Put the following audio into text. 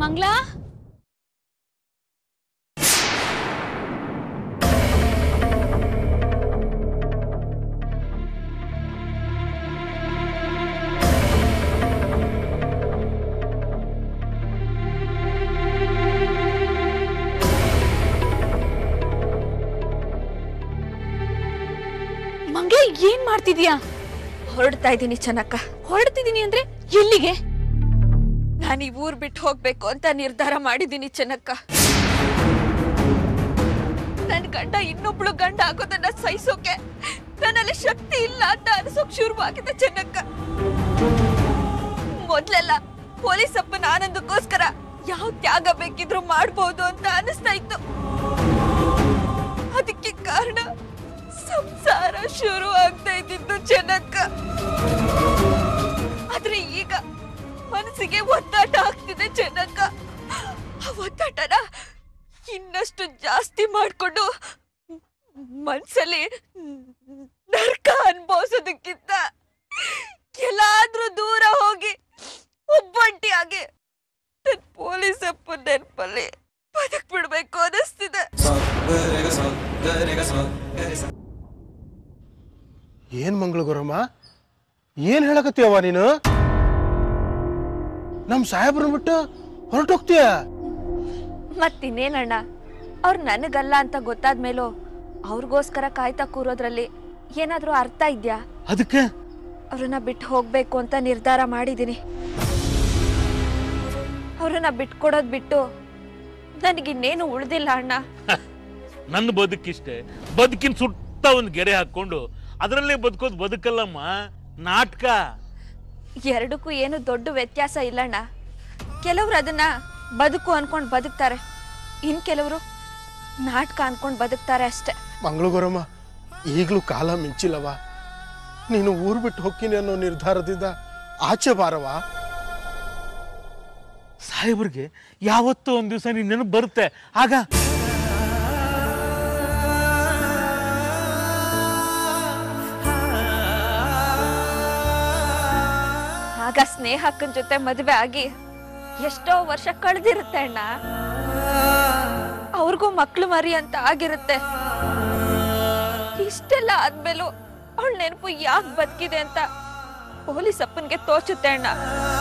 ಮಂಗ್ಲಾ ಮಂಗ್ಲಾ ಏನ್ ಮಾಡ್ತಿದ್ಯಾ ಹೊರಡ್ತಾ ಇದ್ದೀನಿ ಚೆನ್ನಕ್ಕ ಹೊರಡ್ತಿದೀನಿ ಅಂದ್ರೆ ಎಲ್ಲಿಗೆ ನಾನು ಈ ಊರ್ ಬಿಟ್ಟು ಹೋಗ್ಬೇಕು ಅಂತ ನಿರ್ಧಾರ ಮಾಡಿದ್ದೀನಿ ಚೆನ್ನಕ್ಕ ನನ್ ಗಂಡ ಇನ್ನೊಬ್ಳು ಗಂಡ ಆಗೋದನ್ನ ಸಹಿಸೋಕೆ ನನ್ನಲ್ಲಿ ಶಕ್ತಿ ಇಲ್ಲ ಅಂತ ಅನ್ಸೋಕ್ ಶುರುವಾಗಿದೆ ಚೆನ್ನಕ್ಕ ಮೊದ್ಲೆಲ್ಲ ಪೊಲೀಸ್ ಅಪ್ಪನ ಆನಂದಕ್ಕೋಸ್ಕರ ಯಾವ ತ್ಯಾಗ ಬೇಕಿದ್ರು ಮಾಡ್ಬೋದು ಅಂತ ಅನಿಸ್ತಾ ಇತ್ತು ಅದಕ್ಕೆ ಕಾರಣ ಸಂಸಾರ ಶುರು ಆಗ್ತಾ ಇದ್ದಿದ್ದು ಚೆನ್ನಕ್ಕ ಆದ್ರೆ ಈಗ ಮನಸ್ಸಿಗೆ ಒತ್ತಾಟ ಆಗ್ತಿದೆ ಚೆನ್ನಕ್ಕ ಆ ಒತ್ತಾಟನ ಇನ್ನಷ್ಟು ಜಾಸ್ತಿ ಮಾಡ್ಕೊಂಡು ಮನ್ಸಲ್ಲಿ ನರ್ಕ ಅನ್ಭವಿಸೋದಕ್ಕಿಂತ ಎಲ್ಲಾದ್ರೂ ದೂರ ಹೋಗಿ ಒಬ್ಬಂಟಿಯಾಗಿ ನನ್ ಪೊಲೀಸ್ ಅಪ್ಪ ನೆನಪಲ್ಲಿ ಬದುಕ್ ಬಿಡ್ಬೇಕು ಅನಿಸ್ತಿದೆ ಏನ್ ಮಂಗಳ ಗುರಮ್ಮ ಏನ್ ಹೇಳಕತ್ತೀಯವ್ವ ನೀನು ನಮ್ ಸಾಹೇಬ್ರನ್ ಬಿಟ್ಟು ಹೊರಟೋಗ್ತೀಯ ಮತ್ತಿನ್ನೇನಣ್ಣ ಅವ್ರು ನನಗಲ್ಲ ಅಂತ ಗೊತ್ತಾದ್ಮೇಲೂ ಅವ್ರಿಗೋಸ್ಕರ ಕಾಯ್ತಾ ಕೂರೋದ್ರಲ್ಲಿ ಏನಾದ್ರೂ ಅರ್ಥ ಇದ್ಯಾ ಅದಕ್ಕೆ ಅವ್ರನ್ನ ಬಿಟ್ಟು ಹೋಗ್ಬೇಕು ಅಂತ ನಿರ್ಧಾರ ಮಾಡಿದ್ದೀನಿ ಅವ್ರನ್ನ ಬಿಟ್ಕೊಡೋದ್ ಬಿಟ್ಟು ನನಗಿನ್ನೇನು ಉಳ್ದಿಲ್ಲ ಅಣ್ಣ ನನ್ನ ಬದುಕಿಷ್ಟೇ ಬದುಕಿನ ಸುತ್ತ ಒಂದು ಗೆರೆ ಹಾಕೊಂಡು ಅದರಲ್ಲೇ ಬದುಕೋದು ಬದುಕಲ್ಲಮ್ಮ ನಾಟಕ ಎರಡಕ್ಕೂ ಏನು ದೊಡ್ಡ ವ್ಯತ್ಯಾಸ ಇಲ್ಲಣ್ಣ ಕೆಲವ್ರು ಅದನ್ನ ಬದುಕು ಅನ್ಕೊಂಡ್ ಬದುಕ್ತಾರೆ ಇನ್ ಕೆಲವರು ನಾಟಕ ಅನ್ಕೊಂಡ್ ಬದುಕ್ತಾರೆ ಅಷ್ಟೆ ಮಂಗಳ ಗುರಮ್ಮ ಈಗಲೂ ಕಾಲ ಮಿಂಚಿಲ್ಲವ ನೀನು ಊರು ಬಿಟ್ಟು ಹೋಗ್ತೀನಿ ಅನ್ನೋ ನಿರ್ಧಾರದಿಂದ ಆಚೆ ಬಾರವ ಸಾಹೇಬ್ರಿಗೆ ಯಾವತ್ತೋ ಒಂದ್ ದಿವಸ ನೀನ್ ನೆನಪು ಬರುತ್ತೆ ಆಗ ಆಗ ಸ್ನೇಹಕ್ಕನ್ ಜೊತೆ ಮದುವೆ ಆಗಿ ಎಷ್ಟೋ ವರ್ಷ ಕಳೆದಿರುತ್ತೆ ಅಣ್ಣ ಅವ್ರಿಗೂ ಮಕ್ಳು ಮರಿ ಅಂತ ಆಗಿರುತ್ತೆ ಇಷ್ಟೆಲ್ಲ ಆದ್ಮೇಲೂ ಅವಳ ನೆನಪು ಯಾಕೆ ಬದುಕಿದೆ ಅಂತ ಪೊಲೀಸ್ ಅಪ್ಪನ್ಗೆ ತೋಚುತ್ತೆ ಅಣ್ಣ